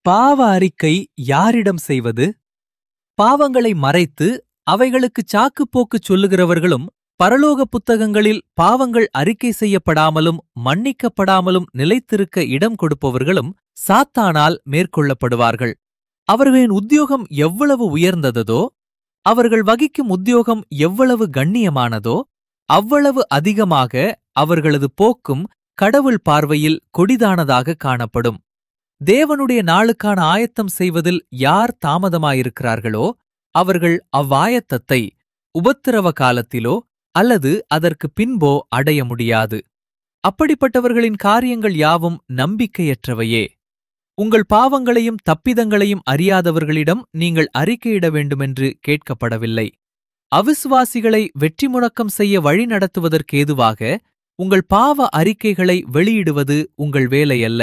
பாவ அறிக்கை யாரிடம் செய்வது பாவங்களை மறைத்து அவைகளுக்கு சாக்குப்போக்குச் சொல்லுகிறவர்களும் பரலோக புத்தகங்களில் பாவங்கள் அறிக்கை செய்யப்படாமலும் மன்னிக்கப்படாமலும் நிலைத்திருக்க இடம் கொடுப்பவர்களும் சாத்தானால் மேற்கொள்ளப்படுவார்கள் அவர்களின் உத்தியோகம் எவ்வளவு உயர்ந்ததோ அவர்கள் வகிக்கும் உத்தியோகம் எவ்வளவு கண்ணியமானதோ அவ்வளவு அதிகமாக அவர்களது போக்கும் கடவுள் பார்வையில் கொடிதானதாக காணப்படும் தேவனுடைய நாளுக்கான ஆயத்தம் செய்வதில் யார் தாமதமாயிருக்கிறார்களோ அவர்கள் அவ்வாயத்தத்தை உபத்திரவ காலத்திலோ அல்லது அதற்கு பின்போ அடைய முடியாது அப்படிப்பட்டவர்களின் காரியங்கள் யாவும் நம்பிக்கையற்றவையே உங்கள் பாவங்களையும் தப்பிதங்களையும் அறியாதவர்களிடம் நீங்கள் அறிக்கையிட வேண்டுமென்று கேட்கப்படவில்லை அவிசுவாசிகளை வெற்றி முழக்கம் செய்ய வழி நடத்துவதற்கேதுவாக உங்கள் பாவ அறிக்கைகளை வெளியிடுவது உங்கள் வேலையல்ல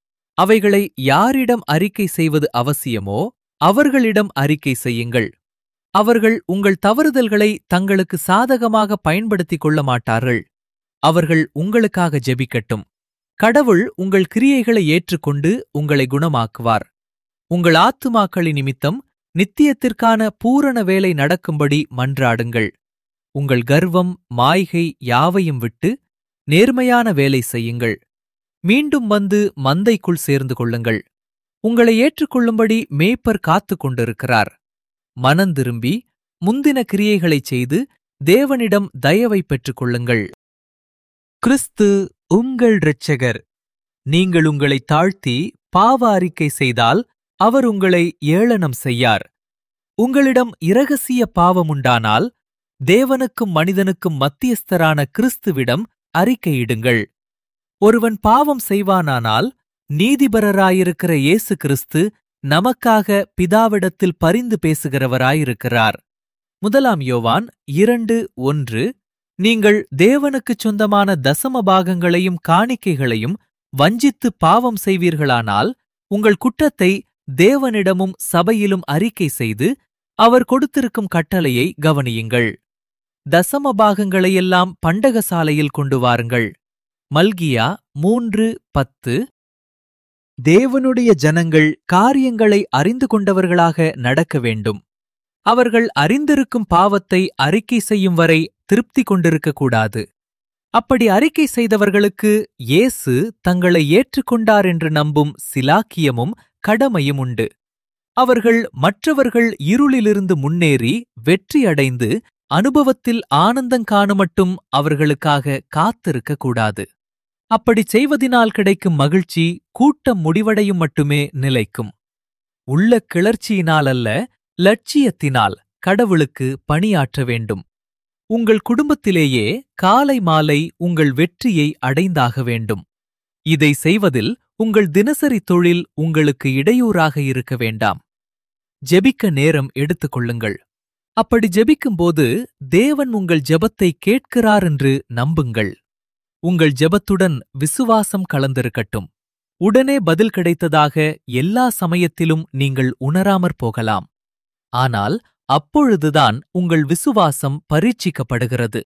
அவைகளை யாரிடம் அறிக்கை செய்வது அவசியமோ அவர்களிடம் அறிக்கை செய்யுங்கள் அவர்கள் உங்கள் தவறுதல்களை தங்களுக்கு சாதகமாக பயன்படுத்திக் கொள்ள மாட்டார்கள் அவர்கள் உங்களுக்காக ஜெபிக்கட்டும் கடவுள் உங்கள் கிரியைகளை ஏற்றுக்கொண்டு உங்களை குணமாக்குவார் உங்கள் ஆத்துமாக்களின் நிமித்தம் நித்தியத்திற்கான பூரண வேலை நடக்கும்படி மன்றாடுங்கள் உங்கள் கர்வம் மாய்கை யாவையும் விட்டு நேர்மையான வேலை செய்யுங்கள் மீண்டும் வந்து மந்தைக்குள் சேர்ந்து கொள்ளுங்கள் உங்களை ஏற்றுக்கொள்ளும்படி மேய்ப்பர் காத்துக் கொண்டிருக்கிறார் மனந்திரும்பி முந்தின கிரியைகளைச் செய்து தேவனிடம் தயவை பெற்றுக் கொள்ளுங்கள் கிறிஸ்து உங்கள் இரட்சகர் நீங்கள் உங்களை தாழ்த்தி பாவ அறிக்கை செய்தால் அவர் உங்களை ஏளனம் செய்யார் உங்களிடம் இரகசிய பாவம் உண்டானால் தேவனுக்கும் மனிதனுக்கும் மத்தியஸ்தரான கிறிஸ்துவிடம் அறிக்கையிடுங்கள் ஒருவன் பாவம் செய்வானானால் நீதிபரராயிருக்கிற இயேசு கிறிஸ்து நமக்காக பிதாவிடத்தில் பரிந்து பேசுகிறவராயிருக்கிறார் முதலாம் யோவான் இரண்டு ஒன்று நீங்கள் தேவனுக்குச் சொந்தமான தசம பாகங்களையும் காணிக்கைகளையும் வஞ்சித்து பாவம் செய்வீர்களானால் உங்கள் குற்றத்தை தேவனிடமும் சபையிலும் அறிக்கை செய்து அவர் கொடுத்திருக்கும் கட்டளையை கவனியுங்கள் தசம பாகங்களையெல்லாம் பண்டகசாலையில் கொண்டு வாருங்கள் மல்கியா மூன்று பத்து தேவனுடைய ஜனங்கள் காரியங்களை அறிந்து கொண்டவர்களாக நடக்க வேண்டும் அவர்கள் அறிந்திருக்கும் பாவத்தை அறிக்கை செய்யும் வரை திருப்தி கொண்டிருக்கக்கூடாது அப்படி அறிக்கை செய்தவர்களுக்கு இயேசு தங்களை ஏற்றுக்கொண்டார் என்று நம்பும் சிலாக்கியமும் கடமையும் உண்டு அவர்கள் மற்றவர்கள் இருளிலிருந்து முன்னேறி வெற்றியடைந்து அனுபவத்தில் ஆனந்தங் காணுமட்டும் அவர்களுக்காக காத்திருக்கக்கூடாது அப்படிச் செய்வதினால் கிடைக்கும் மகிழ்ச்சி கூட்டம் முடிவடையும் மட்டுமே நிலைக்கும் உள்ள கிளர்ச்சியினால் அல்ல லட்சியத்தினால் கடவுளுக்கு பணியாற்ற வேண்டும் உங்கள் குடும்பத்திலேயே காலை மாலை உங்கள் வெற்றியை அடைந்தாக வேண்டும் இதை செய்வதில் உங்கள் தினசரி தொழில் உங்களுக்கு இடையூறாக இருக்க வேண்டாம் ஜெபிக்க நேரம் எடுத்துக் கொள்ளுங்கள் அப்படி ஜெபிக்கும்போது தேவன் உங்கள் ஜெபத்தை கேட்கிறார் என்று நம்புங்கள் உங்கள் ஜெபத்துடன் விசுவாசம் கலந்திருக்கட்டும் உடனே பதில் கிடைத்ததாக எல்லா சமயத்திலும் நீங்கள் உணராமற் போகலாம் ஆனால் அப்பொழுதுதான் உங்கள் விசுவாசம் பரீட்சிக்கப்படுகிறது